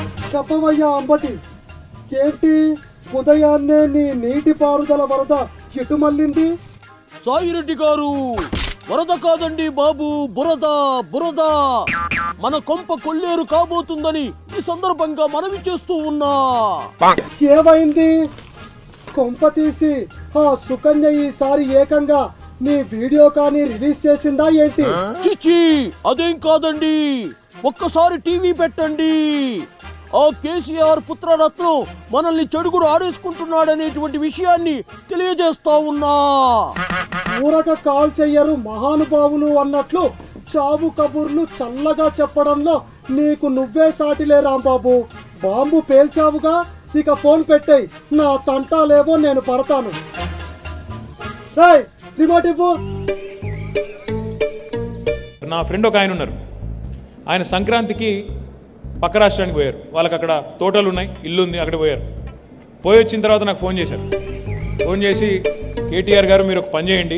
చెప్పవయ్యా అంబటి ఏంటి ఉదయాన్నే నీ నీటి పారుదల వరద ఎటు మళ్ళింది సాయిరెడ్డి గారు వరద కాదండి బాబు బురద బురద మన కొంప కొల్లేరు కాబోతుందని ఈ సందర్భంగా మనవి చేస్తూ ఉన్నా ఏమైంది కొంప తీసి ఆ సుకన్య ఈసారి ఏకంగా నీ వీడియో కానీ రిలీజ్ చేసిందా ఏంటి చిచి అదేం కాదండి ఒక్కసారి టీవీ పెట్టండి ఆ కేసీఆర్ పుత్రరత్నం మనల్ని చెడుగుడు ఆడేసుకుంటున్నాడనేటువంటి విషయాన్ని తెలియజేస్తా ఉన్నా ఊరక కాల్ చెయ్యరు మహానుభావులు అన్నట్లు చావు కబుర్లు చల్లగా చెప్పడంలో నీకు నువ్వే సాటిలే రాంబాబు బాంబు పేల్చావుగా ఇక ఫోన్ పెట్టేయ్ నా తంటాలేవో నేను పడతాను రేయ్, రిమోట్ ఇవ్వు నా ఫ్రెండ్ ఒక ఆయన ఉన్నారు ఆయన సంక్రాంతికి పక్క రాష్ట్రానికి పోయారు వాళ్ళకి అక్కడ తోటలు ఉన్నాయి ఇల్లు ఉంది అక్కడ పోయారు పోయి వచ్చిన తర్వాత నాకు ఫోన్ చేశారు ఫోన్ చేసి కేటీఆర్ గారు మీరు ఒక పని చేయండి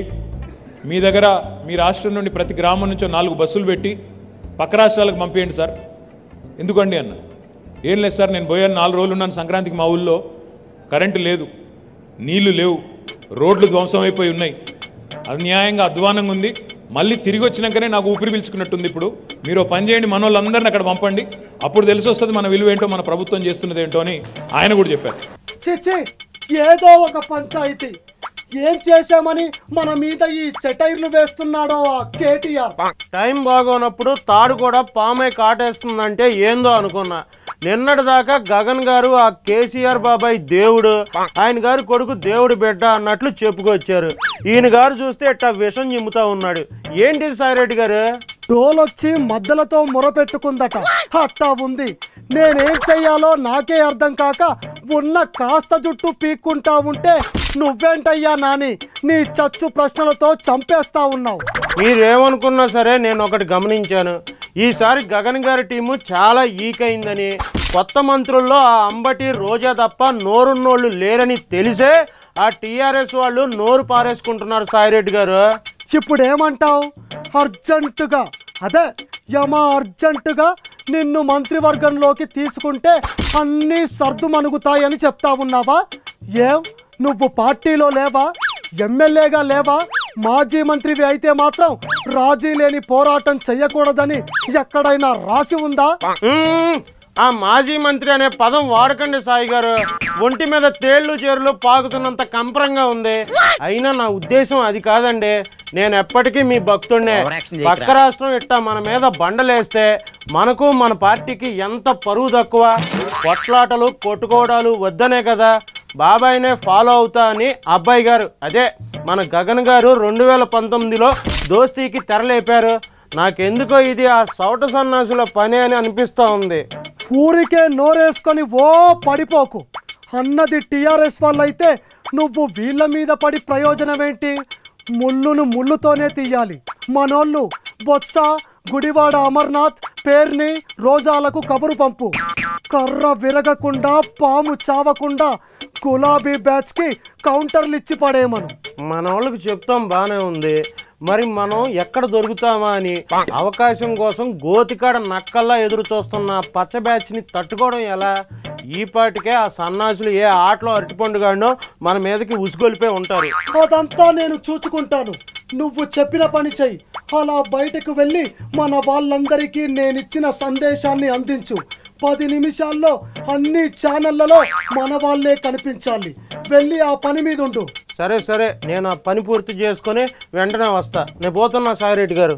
మీ దగ్గర మీ రాష్ట్రం నుండి ప్రతి గ్రామం నుంచో నాలుగు బస్సులు పెట్టి పక్క రాష్ట్రాలకు పంపించండి సార్ ఎందుకండి అన్న ఏం లేదు సార్ నేను పోయాను నాలుగు రోజులు ఉన్నాను సంక్రాంతికి మా ఊళ్ళో కరెంటు లేదు నీళ్లు లేవు రోడ్లు ధ్వంసం అయిపోయి ఉన్నాయి అన్యాయంగా అధ్వానంగా ఉంది మళ్ళీ తిరిగి వచ్చినాకనే నాకు ఊపిరి పీల్చుకున్నట్టుంది ఇప్పుడు మీరు ఓ పని చేయండి మన వాళ్ళందరిని అక్కడ పంపండి అప్పుడు తెలిసి వస్తుంది మన విలువ ఏంటో మన ప్రభుత్వం చేస్తున్నది ఏంటో అని ఆయన కూడా చెప్పారు చిచ్చి ఏదో ఒక పంచాయితీ ఏం చేశామని మన మీద ఈ సెటైర్లు వేస్తున్నాడో ఆ కేటీఆర్ టైం బాగోనప్పుడు తాడు కూడా పామై కాటేస్తుందంటే ఏందో అనుకున్నా నిన్నటి దాకా గగన్ గారు ఆ కేసీఆర్ బాబాయ్ దేవుడు ఆయన గారు కొడుకు దేవుడు బిడ్డ అన్నట్లు చెప్పుకొచ్చారు ఈయన గారు చూస్తే ఇట్టా విషం చిమ్ముతా ఉన్నాడు ఏంటి సాయిరెడ్డి గారు డోలొచ్చి మద్దలతో మొరపెట్టుకుందట అట్టా ఉంది నేనేం చెయ్యాలో నాకే అర్థం కాక ఉన్న కాస్త జుట్టు పీక్కుంటా ఉంటే నువ్వేంటయ్యా నాని నీ చచ్చు ప్రశ్నలతో చంపేస్తా ఉన్నావు మీరేమనుకున్నా సరే నేను ఒకటి గమనించాను ఈసారి గగన్ గారి టీము చాలా ఈక్ అయిందని కొత్త మంత్రుల్లో ఆ అంబటి రోజా తప్ప నోరున్నోళ్ళు లేరని తెలిసే ఆ టీఆర్ఎస్ వాళ్ళు నోరు పారేసుకుంటున్నారు సాయిరెడ్డి గారు ఇప్పుడు ఏమంటావు అర్జెంటుగా అదే యమ అర్జెంటుగా నిన్ను మంత్రివర్గంలోకి తీసుకుంటే అన్నీ సర్దు మనుగుతాయని చెప్తా ఉన్నావా ఏం నువ్వు పార్టీలో లేవా ఎమ్మెల్యేగా లేవా మాజీ మంత్రివి అయితే మాత్రం రాజీ లేని పోరాటం చెయ్యకూడదని ఎక్కడైనా రాసి ఉందా మ్మ్. ఆ మాజీ మంత్రి అనే పదం వాడకండి సాయి గారు ఒంటి మీద తేళ్లు చేరులు పాకుతున్నంత కంపరంగా ఉంది అయినా నా ఉద్దేశం అది కాదండి నేను ఎప్పటికీ మీ భక్తుడినే పక్క రాష్ట్రం ఇట్టా మన మీద బండలేస్తే మనకు మన పార్టీకి ఎంత పరువు తక్కువ కొట్లాటలు కొట్టుకోవడాలు వద్దనే కదా బాబాయ్నే ఫాలో అవుతా అని అబ్బాయి గారు అదే మన గగన్ గారు రెండు వేల పంతొమ్మిదిలో దోస్తీకి తెరలేపారు నాకెందుకో ఇది ఆ సౌట సన్నాసుల పని అని అనిపిస్తూ ఉంది ఊరికే నోరేసుకొని ఓ పడిపోకు అన్నది టిఆర్ఎస్ వాళ్ళైతే నువ్వు వీళ్ళ మీద పడి ప్రయోజనం ఏంటి ముళ్ళును ముళ్ళుతోనే తీయాలి మనోళ్ళు బొత్స గుడివాడ అమర్నాథ్ పేర్ని రోజాలకు కబురు పంపు కర్ర విరగకుండా పాము చావకుండా గులాబీ బ్యాచ్కి కౌంటర్లు ఇచ్చి పడేయమను మన వాళ్ళకి చెప్తాం బాగానే ఉంది మరి మనం ఎక్కడ దొరుకుతామా అని అవకాశం కోసం గోతికాడ నక్కల్లా ఎదురు చూస్తున్న పచ్చ బ్యాచ్ని తట్టుకోవడం ఎలా ఈ పాటికే ఆ సన్నాసులు ఏ ఆటలో అరటిపండుగాడో మన మీదకి ఉసుగొలిపే ఉంటారు అదంతా నేను చూచుకుంటాను నువ్వు చెప్పిన పని చెయ్యి అలా బయటకు వెళ్ళి మన వాళ్ళందరికీ నేనిచ్చిన సందేశాన్ని అందించు పది నిమిషాల్లో అన్ని ఛానళ్లలో మన వాళ్ళే కనిపించాలి వెళ్ళి ఆ పని మీద ఉండు సరే సరే నేను ఆ పని పూర్తి చేసుకొని వెంటనే వస్తా నేను పోతున్నా సాయిరెడ్డి గారు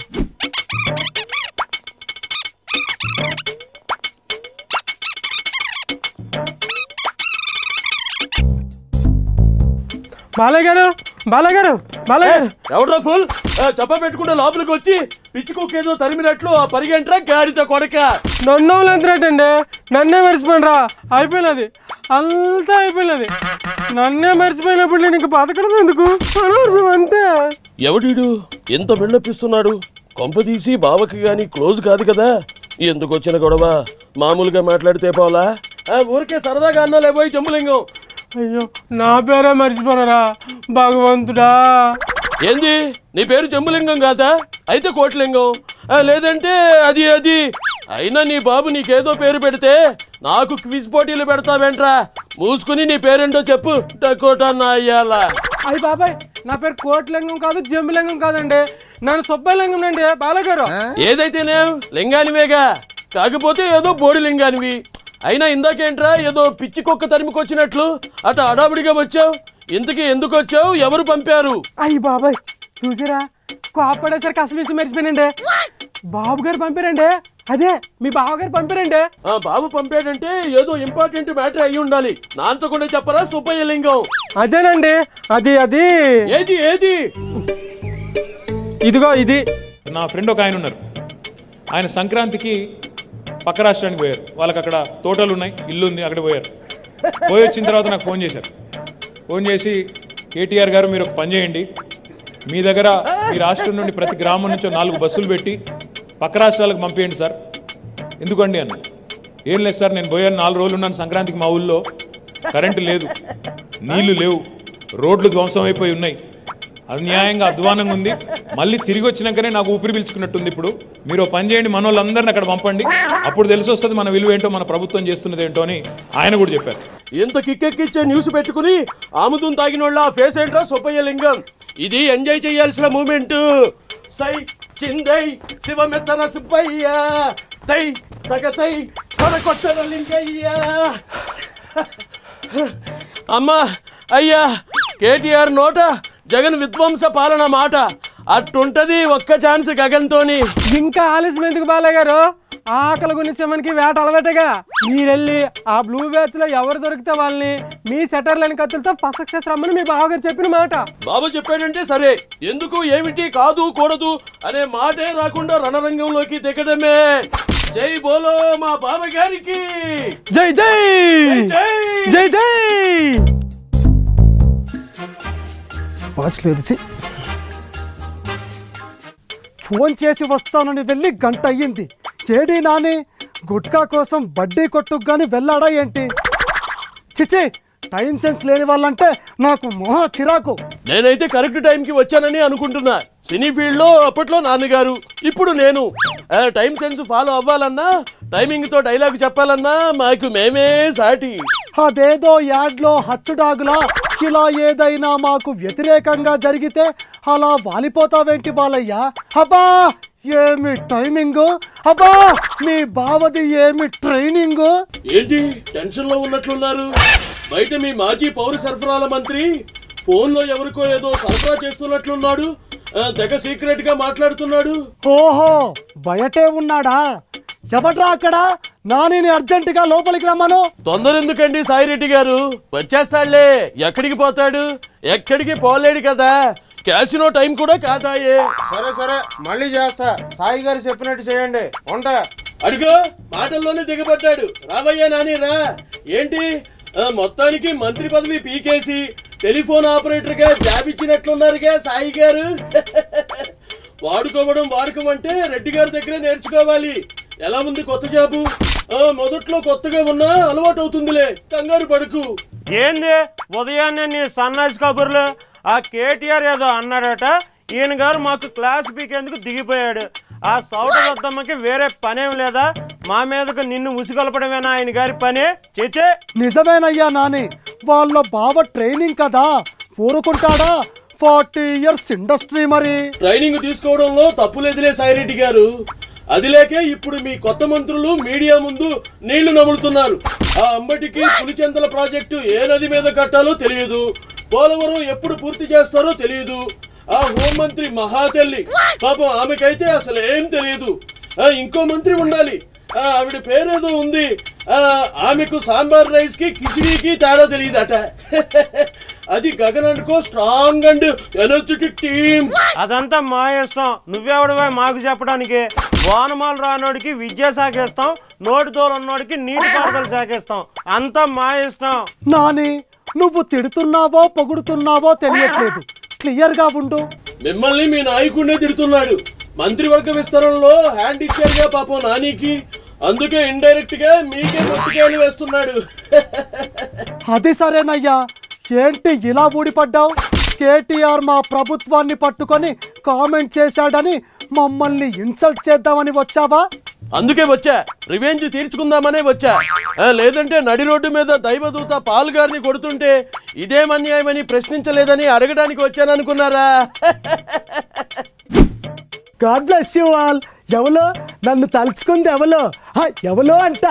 బాలయ్య గారు బాలయ్య గారు బాలయ్య గారు ఎవడ్రా ఫుల్ చెప్ప పెట్టుకుంటే లోపలికి వచ్చి పిచ్చుకోకేదో తరిమినట్లు ఆ పరిగెంట్రా గాడితో కొడక నన్ను అండి నన్నే మర్చిపోయినరా అయిపోయినది అంతా అయిపోయినది నన్నే మర్చిపోయినప్పుడు నేను ఇంక బతకడం ఎందుకు అనవసరం అంతే ఎవడీడు ఎంత బిల్డపిస్తున్నాడు కొంప తీసి బావకి గాని క్లోజ్ కాదు కదా ఎందుకు వచ్చిన గొడవ మామూలుగా మాట్లాడితే పోలా ఆ, ఊరికే సరదాగా అన్నాలే పోయి చెంబులింగం అయ్యో నా పేరే మర్చిపోనరా భగవంతుడా ఏంది నీ పేరు చెంబులింగం కాదా అయితే కోట్లింగం ఆ, లేదంటే అది అది అయినా నీ బాబు నీకేదో పేరు పెడితే నాకు క్విజ్ పోటీలు పెడతావేంట్రా మూసుకుని నీ పేరేంటో చెప్పు డకోటా నా అయ్యాల అయ్యి బాబాయ్ నా పేరు కోట్లింగం కాదు జంబులింగం కాదండి నన్ను సుబ్బలింగం అండి బాలగారు ఏదైతేనే లింగానివేగా కాకపోతే ఏదో బోడి లింగానివి అయినా ఇందాకేంట్రా ఏదో పిచ్చి కుక్క తరిమికొచ్చినట్లు అట అడావిడిగా వచ్చావు ఇంతకీ ఎందుకు వచ్చావు ఎవరు పంపారు అయ్యి బాబాయ్ చూసారా కోపడేసరికి అసలు విషయం మర్చిపోయినండి బాబు గారు పంపారండి అదే మీ బావగారు పంపారండి ఆ బాబు పంపాడంటే ఏదో ఇంపార్టెంట్ మ్యాటర్ అయి ఉండాలి నాంచకుండా చెప్పరా సుబ్బయ్య లింగం అదేనండి అది అది ఏది ఏది ఇదిగో ఇది నా ఫ్రెండ్ ఒక ఆయన ఉన్నారు ఆయన సంక్రాంతికి పక్క రాష్ట్రానికి పోయారు వాళ్ళకి అక్కడ తోటలు ఉన్నాయి ఇల్లు ఉంది అక్కడ పోయారు పోయి వచ్చిన తర్వాత నాకు ఫోన్ చేశారు ఫోన్ చేసి కేటీఆర్ గారు మీరు ఒక పని చేయండి మీ దగ్గర మీ రాష్ట్రం నుండి ప్రతి గ్రామం నుంచి ఒక నాలుగు బస్సులు పెట్టి పక్క రాష్ట్రాలకు పంపించండి సార్ ఎందుకండి అన్న ఏం లేదు సార్ నేను పోయాను నాలుగు రోజులు ఉన్నాను సంక్రాంతికి మా ఊళ్ళో కరెంటు లేదు నీళ్లు లేవు రోడ్లు ధ్వంసం అయిపోయి ఉన్నాయి అన్యాయంగా అధ్వానంగా ఉంది మళ్ళీ తిరిగి వచ్చినాకనే నాకు ఊపిరి పీల్చుకున్నట్టుంది ఇప్పుడు మీరు ఓ పని చేయండి మన వాళ్ళందరిని అక్కడ పంపండి అప్పుడు తెలిసి వస్తుంది మన విలువ ఏంటో మన ప్రభుత్వం చేస్తున్నది ఏంటో అని ఆయన కూడా చెప్పారు ఇంత కిక్కెక్కిచ్చే న్యూస్ పెట్టుకుని ఆముదం తాగినోళ్ళ ఫేస్ ఏంట్రా సుబ్బయ్య లింగం ఇది ఎంజాయ్ చేయాల్సిన మూమెంట్ సై చిందై శివమెత్తన సుబ్బయ్య తై తగతై కొడకొట్టన లింగయ్య అమ్మా అయ్యా కేటీఆర్ నోట జగన్ విధ్వంస పాలన మాట అట్టుంటది ఒక్క ఛాన్స్ గగన్తోని ఇంకా ఆలస్యం ఎందుకు బాలయ్య గారు ఆకలి గురించి మనకి వేట అలవాటగా మీరెళ్ళి ఆ బ్లూ బ్యాచ్ లో ఎవరు దొరికితే వాళ్ళని మీ సెటర్లని కత్తులతో పసక్సెస్ రమ్మని మీ బావగారు చెప్పిన మాట బాబు చెప్పాడంటే సరే ఎందుకు ఏమిటి కాదు కూడదు అనే మాటే రాకుండా రణరంగంలోకి దిగడమే జై బోలో మా బాబ గారికి జై జై జై జై జై వాచ్ లేదు ఛీ. ఫోన్ చేసి వస్తానని వెళ్ళి గంట అయ్యింది ఏడీ నాని గుట్కా కోసం బడ్డీ కొట్టుకు గాని వెళ్ళాడా ఏంటి చిచి టైం సెన్స్ లేని వాళ్ళంటే నాకు మోహ చిరాకు నేనైతే కరెక్ట్ టైంకి వచ్చానని అనుకుంటున్నా సినీ ఫీల్డ్ లో అప్పట్లో నాన్నగారు ఇప్పుడు నేను ఆ, టైం సెన్స్ ఫాలో అవ్వాలన్నా టైమింగ్ తో డైలాగ్ చెప్పాలన్నా మాకు మేమే సాటి అదేదో యాడ్లో హచ్చుడాగులా ఇలా ఏదైనా మాకు వ్యతిరేకంగా జరిగితే అలా వాలిపోతావేంటి బాలయ్య అబ్బా ఏమి టైమింగ్ అబ్బా మీ బావది ఏమి ట్రైనింగ్ ఏంటి టెన్షన్ లో ఉన్నట్లున్నారు బయట మీ మాజీ పౌర సరఫరాల మంత్రి ఫోన్ లో ఎవరికో ఏదో సరఫరా చేస్తున్నట్లున్నాడు ఆ, తెగ సీక్రెట్ గా మాట్లాడుతున్నాడు ఓహో బయటే ఉన్నాడా ఎవడ్రా అక్కడ నానిని అర్జెంటుగా లోపలికి రమ్మను తొందర ఎందుకండి సాయిరెడ్డి గారు వచ్చేస్తాడులే ఎక్కడికి పోతాడు ఎక్కడికి పోలేడు కదా క్యాసినో టైం కూడా కాదాయే సరే సరే మళ్ళీ చేస్తా సాయి గారు చెప్పినట్టు చేయండి ఉంటా అడుగో మాటల్లోనే దిగబడ్డాడు రావయ్యా నాని రా ఏంటి ఆ, మొత్తానికి మంత్రి పదవి పీకేసి టెలిఫోన్ ఆపరేటర్ గా జాబ్ ఇచ్చినట్లున్నారుగా సాయి గారు వాడుకోవడం వాడకం అంటే రెడ్డి గారి దగ్గరే నేర్చుకోవాలి ఎలా ఉంది కొత్త జాబు ఆ, మొదట్లో కొత్తగా ఉన్నా అలవాటు అవుతుందిలే కంగారు పడుకు ఏంది ఉదయాన్నే నీ సన్నాసి కబుర్లు ఆ కేటీఆర్ ఏదో అన్నాడట ఈయన గారు మాకు క్లాస్ పీకేందుకు దిగిపోయాడు ఆ సౌట వద్దమ్మకి వేరే పనేం లేదా మా మీదకు నిన్ను ఉసిగొలపడమేనా ఆయన గారి పని చేచే నిజమేనయ్యా నాని వాళ్ళ బావ ట్రైనింగ్ కదా ఊరుకుంటాడా ఫార్టీ ఇయర్స్ ఇండస్ట్రీ మరి ట్రైనింగ్ తీసుకోవడంలో తప్పులేదులే సాయిరెడ్డి గారు అది లేకే ఇప్పుడు మీ కొత్త మంత్రులు మీడియా ముందు నీళ్లు నములుతున్నారు ఆ అంబటికి పులిచెంతల ప్రాజెక్టు ఏ నది మీద కట్టాలో తెలియదు పోలవరం ఎప్పుడు పూర్తి చేస్తారో తెలియదు ఆ హోంమంత్రి మహాతల్లి పాపం ఆమెకైతే అసలు ఏం తెలియదు ఆ ఇంకో మంత్రి ఉండాలి ఆ, ఆవిడ పేరేదో ఉంది ఆ, ఆమెకు సాంబార్ రైస్ కి కిచిడీకి తేడా తెలియదట అది గగన్ అనుకో స్ట్రాంగ్ అండ్ ఎనర్జెటిక్ టీమ్ అదంతా మా ఇష్టం నువ్వెవడవే మాకు చెప్పడానికి వానమాలు రానోడికి విద్యా శాఖ ఇస్తాం నోటి తోలు ఉన్నోడికి నీటి పారుదల శాఖ ఇస్తాం అంతా మా ఇష్టం నాని నువ్వు తిడుతున్నావో పొగుడుతున్నావో తెలియట్లేదు క్లియర్ గా ఉండు మిమ్మల్ని మీ నాయకుడినే తిడుతున్నాడు మంత్రివర్గ విస్తరణలో హ్యాండ్ ఇచ్చారుగా పాపం నానికి అందుకే ఇండైరెక్ట్ గా మీకే మొట్టికాయలు వేస్తున్నాడు అది సరేనయ్యా ఏంటి ఇలా ఊడిపడ్డావు కేటీఆర్ మా ప్రభుత్వాన్ని పట్టుకొని కామెంట్ చేశాడని మమ్మల్ని ఇన్సల్ట్ చేద్దామని వచ్చావా అందుకే వచ్చా రివెంజ్ తీర్చుకుందామనే వచ్చా ఆ, లేదంటే నడి రోడ్డు మీద దైవదూత పాల్ గారిని కొడుతుంటే ఇదేం అన్యాయమని ప్రశ్నించలేదని అడగడానికి వచ్చాననుకున్నారా గాడ్ బ్లెస్ యూ ఆల్ ఎవలో నన్ను తలుచుకుంది ఎవలో హ, ఎవలో అంట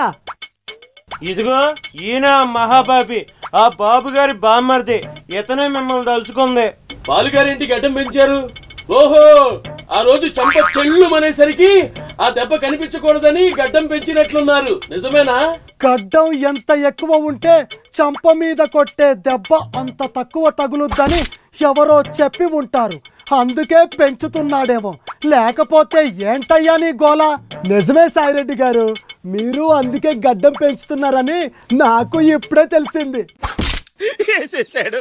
ఇదిగో ఈయన ఆ మహాపాపి ఆ బాబు గారి బామ్మర్ది ఇతనే మిమ్మల్ని తలుచుకుంది పాలు గారింటి గడ్డం పెంచారు ఓహో ఆ రోజు చంప చెల్లు అనేసరికి ఆ దెబ్బ కనిపించకూడదని గడ్డం పెంచినట్లున్నారు నిజమేనా గడ్డం ఎంత ఎక్కువ ఉంటే చంప మీద కొట్టే దెబ్బ అంత తక్కువ తగులుద్దని ఎవరో చెప్పి ఉంటారు అందుకే పెంచుతున్నాడేమో లేకపోతే ఏంటయ్యా నీ గోల నిజమే సాయిరెడ్డి గారు మీరు అందుకే గడ్డం పెంచుతున్నారని నాకు ఇప్పుడే తెలిసింది వేసేసాడు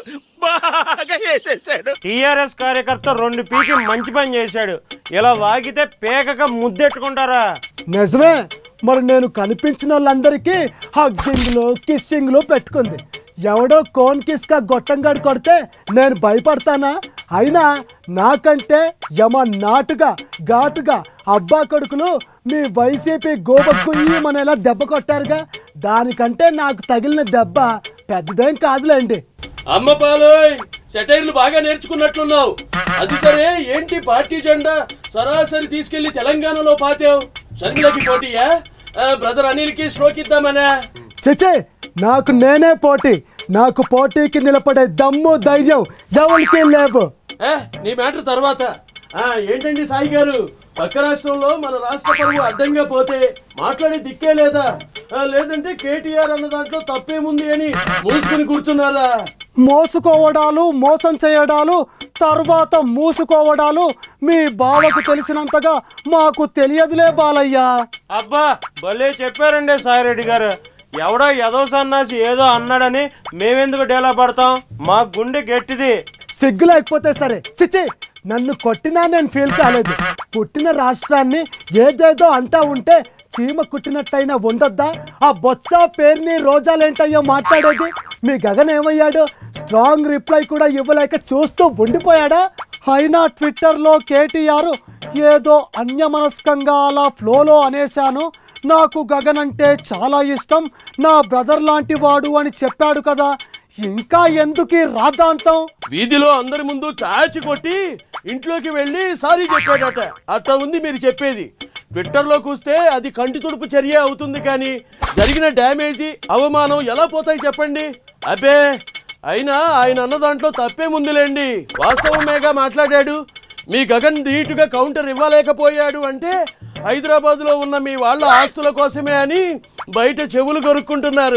బాగా వేసేసాడు టిఆర్ఎస్ కార్యకర్త రెండు పీకి మంచి పని చేశాడు ఇలా వాగితే పేకక ముద్దెట్టుకుంటారా నిజమే మరి నేను కనిపించిన వాళ్ళందరికీ హగ్గింగ్లు కిస్సింగ్లు పెట్టుకుంది ఎవడో కోన్ కిస్క గొట్టంగాడు కొడితే నేను భయపడతానా అయినా నాకంటే యమ నాటుగా ఘాటుగా అబ్బా కొడుకులు మీ వైసీపీ గోబక్కుయ్యమనేలా దెబ్బ కొట్టారుగా దానికంటే నాకు తగిలిన దెబ్బ పెద్దదేం కాదులేండి అమ్మ పాలోయ్ సెటైర్లు బాగా నేర్చుకున్నట్లున్నావు అది సరే ఏంటి పార్టీ జెండా సరాసరి తీసుకెళ్లి తెలంగాణలో పాతావు షర్మిలకి పోటీయా ఆ, బ్రదర్ అనిల్కి స్ట్రోక్ ఇద్దామనా చచ్చే నాకు నేనే పోటీ నాకు పోటీకి నిలబడే దమ్ము ధైర్యం ఎవరికి లేవు ఏ, నీ మ్యాటర్ తర్వాత ఆ, ఏంటండి సాయి గారు పక్క రాష్ట్రంలో మన రాష్ట్ర పరువు అడ్డంగా పోతే మాట్లాడే దిక్కే లేదా ఆ, లేదంటే కేటీఆర్ అన్న దాంట్లో తప్పేముంది అని మూసుకుని కూర్చున్నారా మోసుకోవడాలు మోసం చేయడాలు తర్వాత మూసుకోవడాలు మీ బావకు తెలిసినంతగా మాకు తెలియదులే బాలయ్యా అబ్బా భలే చెప్పారండి సాయిరెడ్డి గారు ఎవడో ఎదో సన్నాసి ఏదో అన్నాడని మేమెందుకు డేలా పడతాం మా గుండె గట్టిది సిగ్గు లేకపోతే సరే చిచి నన్ను కొట్టినా నేను ఫీల్ కాలేదు పుట్టిన రాష్ట్రాన్ని ఏదేదో అంటా ఉంటే చీమ కుట్టినట్టయినా ఉండొద్దా ఆ బొత్స పేరుని రోజాలేంటయ్యో మాట్లాడేది మీ గగన్ ఏమయ్యాడు స్ట్రాంగ్ రిప్లై కూడా ఇవ్వలేక చూస్తూ ఉండిపోయాడా అయినా ట్విట్టర్లో కేటీఆర్ ఏదో అన్యమనస్కంగా అలా ఫ్లోలో అనేశాను నాకు గగన్ అంటే చాలా ఇష్టం నా బ్రదర్ లాంటి వాడు అని చెప్పాడు కదా ఇంకా ఎందుకు ఈ రాద్ధాంతం వీధిలో అందరి ముందు చాచి కొట్టి ఇంట్లోకి వెళ్ళి సారీ చెప్పాడట అట్లా ఉంది మీరు చెప్పేది ట్విట్టర్లో కూస్తే అది కంటి తుడుపు చర్య అవుతుంది కానీ జరిగిన డ్యామేజీ అవమానం ఎలా పోతాయి చెప్పండి అబ్బే అయినా ఆయన అన్న దాంట్లో తప్పేముందిలేండి వాస్తవమేగా మాట్లాడాడు మీ గగన్ ధీటుగా కౌంటర్ ఇవ్వలేకపోయాడు అంటే హైదరాబాద్లో ఉన్న మీ వాళ్ళ ఆస్తుల కోసమే అని బయట చెవులు కొరుక్కుంటున్నారు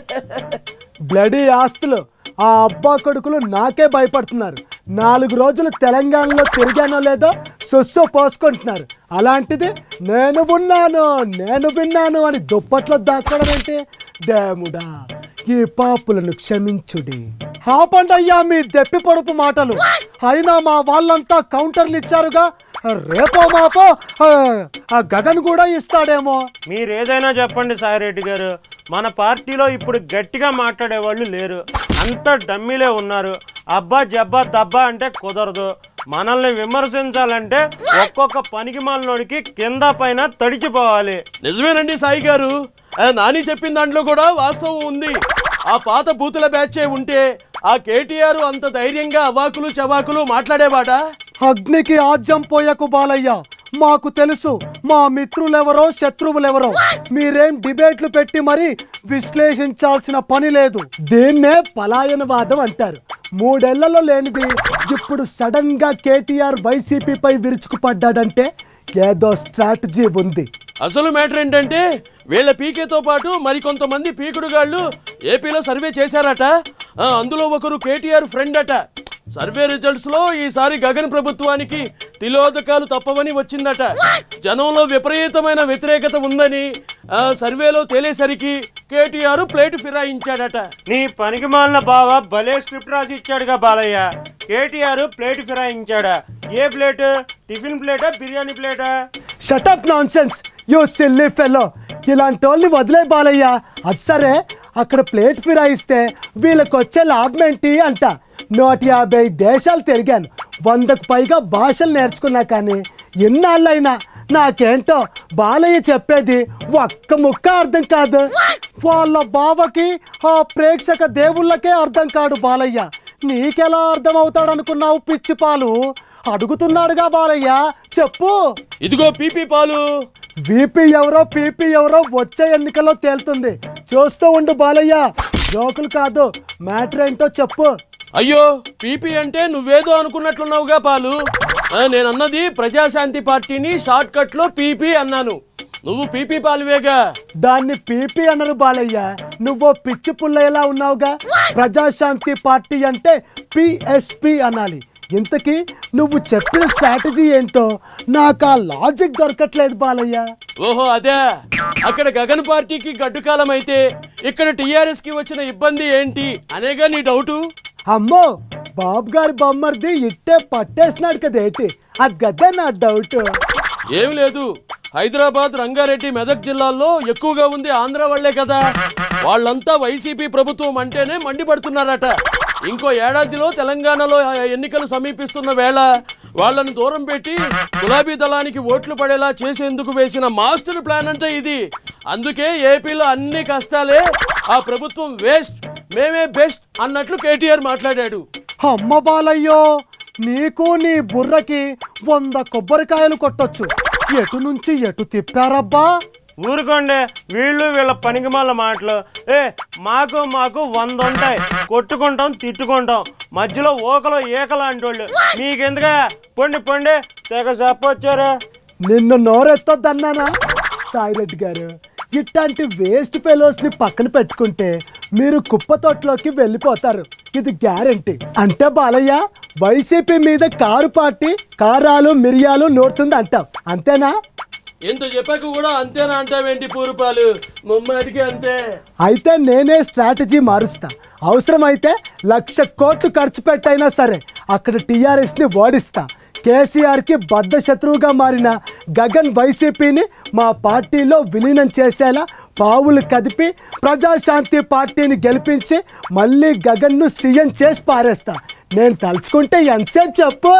బ్లడీ ఆస్తులు ఆ అబ్బా కొడుకులు నాకే భయపడుతున్నారు నాలుగు రోజులు తెలంగాణలో తిరిగానో లేదో సొస్సు పోసుకుంటున్నారు అలాంటిది నేను ఉన్నాను నేను విన్నాను అని దుప్పట్లో దాక్కోవడం ఏంటి దేవుడా ఈ పాపులను క్షమించుడి ఆపండి అయ్యా మీ దెప్పి పొడుపు మాటలు అయినా మా వాళ్ళంతా కౌంటర్లు ఇచ్చారుగా రేపో మాపో ఆ, ఆ గగన్ కూడా ఇస్తాడేమో మీరు ఏదైనా చెప్పండి సాయిరెడ్డి గారు మన పార్టీలో ఇప్పుడు గట్టిగా మాట్లాడే వాళ్ళు లేరు అంత డమ్మీలే ఉన్నారు అబ్బా జబ్బా దబ్బా అంటే కుదరదు మనల్ని విమర్శించాలంటే ఒక్కొక్క పనికి మాలినోడికి కింద పైన తడిచిపోవాలి నిజమేనండి సాయి గారు ఆ నాని చెప్పిన దాంట్లో కూడా వాస్తవం ఉంది ఆ పాత బూతుల బ్యాచే ఉంటే ఆ కేటీఆర్ అంత ధైర్యంగా అవాకులు చవాకులు మాట్లాడేవాడా అగ్నికి ఆజ్యం పోయకు బాలయ్య మాకు తెలుసు మా మిత్రులెవరో శత్రువులెవరో మీరేం డిబేట్లు పెట్టి మరి విశ్లేషించాల్సిన పని లేదు దీన్నే పలాయనవాదం అంటారు మూడేళ్లలో లేనిది ఇప్పుడు సడన్ గా కేటీఆర్ వైసీపీపై విరుచుకుపడ్డాడంటే ఏదో స్ట్రాటజీ ఉంది అసలు మ్యాటర్ ఏంటంటే వీళ్ళ పీకేతో పాటు మరికొంతమంది పీకుడుగాళ్ళు ఏపీలో సర్వే చేశారట ఆ, అందులో ఒకరు కేటీఆర్ ఫ్రెండ్ అట సర్వే రిజల్ట్స్ లో ఈసారి గగన్ ప్రభుత్వానికి తిలోదకాలు తప్పవని వచ్చిందట జనంలో విపరీతమైన వ్యతిరేకత ఉందని ఆ, సర్వేలో తేలేసరికి కేటీఆర్ ప్లేట్ ఫిరాయించాడట నీ పనికి మాలిన బావ భలే స్క్రిప్ట్ రాసి ఇచ్చాడుగా బాలయ్య కేటీఆర్ ప్లేట్ ఫిరాయించాడా ఏ ప్లేట్ టిఫిన్ ప్లేటా బిర్యానీ ప్లేటా shut up nonsense you silly fellow ఇలాంటి వాళ్ళని వదిలే బాలయ్య అది సరే అక్కడ ప్లేట్ ఫిరాయిస్తే వీళ్ళకి వచ్చే లాభం ఏంటి అంట నూట యాభై దేశాలు తిరిగాను వందకు పైగా భాషలు నేర్చుకున్నా కానీ ఎన్నాళ్ళైనా నాకేంటో బాలయ్య చెప్పేది ఒక్క ముక్క అర్థం కాదు వాళ్ళ బావకి ఆ ప్రేక్షక దేవుళ్ళకే అర్థం కాడు బాలయ్య నీకెలా అర్థం అవుతాడు అనుకున్నావు పిచ్చి పాలు అడుగుతున్నాడుగా బాలయ్య చెప్పు ఇదిగో పీపీ పాలు విపి ఎవరో పీపీ ఎవరో వచ్చే ఎన్నికల్లో తేలుతుంది చూస్తూ ఉండు బాలయ్య జోకులు కాదు మ్యాటర్ ఏంటో చెప్పు అయ్యో పీపీ అంటే నువ్వేదో అనుకున్నట్లున్నావుగా పాలు ఆ, నేనన్నది ప్రజాశాంతి పార్టీని షార్ట్ కట్ లో పీపీ అన్నాను నువ్వు పీపీ పాలువేగా దాన్ని పీపీ అనరు బాలయ్య నువ్వు పిచ్చి పుల్లయ్యలా ఉన్నావుగా ప్రజాశాంతి పార్టీ అంటే పిఎస్పి అనాలి ఇంతకీ నువ్వు చెప్పిన స్ట్రాటజీ ఏంటో నాకు ఆ లాజిక్ దొరకట్లేదు బాలయ్య ఓహో అదే అక్కడ గగన్ పార్టీకి గడ్డుకాలం అయితే ఇక్కడ టిఆర్ఎస్ కి వచ్చిన ఇబ్బంది ఏంటి అనేగా నీ డౌటు అమ్మో బాబు గారి బొమ్మర్ది ఇట్టే పట్టేసినాడు కదేటి అది గదే నా డౌట్ ఏం లేదు హైదరాబాద్ రంగారెడ్డి మెదక్ జిల్లాల్లో ఎక్కువగా ఉంది ఆంధ్ర వాళ్లే కదా వాళ్ళంతా వైసీపీ ప్రభుత్వం అంటేనే మండిపడుతున్నారట ఇంకో ఏడాదిలో తెలంగాణలో ఎన్నికలు సమీపిస్తున్న వేళ వాళ్ళను దూరం పెట్టి గులాబీ దళానికి ఓట్లు పడేలా చేసేందుకు వేసిన మాస్టర్ ప్లాన్ అంటే ఇది అందుకే ఏపీలో అన్ని కష్టాలే ఆ ప్రభుత్వం వేస్ట్ మేమే బెస్ట్ అన్నట్లు కేటీఆర్ మాట్లాడాడు అమ్మ బాలయ్యో నీకు నీ బుర్రకి వంద కొబ్బరికాయలు కొట్టొచ్చు ఎటు నుంచి ఎటు తిప్పారబ్బా ఊరుకోండి వీళ్ళు వీళ్ళ పనికిమాల మాటలు ఏ మాకు మాకు వంద ఉంటాయి కొట్టుకుంటాం తిట్టుకుంటాం మధ్యలో ఓకలో ఏకలు అంటోళ్ళు మీకెందుగా పొండి పొండి తెగ చెప్పొచ్చారు నిన్ను నోరెత్తొద్దన్నానా సాయిరెడ్డి గారు ఇట్లాంటి వేస్ట్ ఫెలోస్ ని పక్కన పెట్టుకుంటే మీరు కుప్పతోటలోకి వెళ్ళిపోతారు ఇది గ్యారంటీ అంటే బాలయ్య వైసీపీ మీద కారు పార్టీ కారాలు మిరియాలు నోరుతుంది అంటాం అంతేనా ఎంత చెప్పాక కూడా అంతేనా అంటావేంటి పూరుపాలు ముమ్మాటికి అంతే అయితే నేనే స్ట్రాటజీ మారుస్తా అవసరమైతే లక్ష కోట్లు ఖర్చు పెట్టైనా సరే అక్కడ టీఆర్ఎస్ని ఓడిస్తా కేసీఆర్కి బద్ద శత్రువుగా మారిన గగన్ వైసీపీని మా పార్టీలో విలీనం చేసేలా పావులు కదిపి ప్రజాశాంతి పార్టీని గెలిపించి మళ్ళీ గగన్ను సీఎం చేసి పారేస్తా నేను తలుచుకుంటే ఎంతసేపు చెప్పు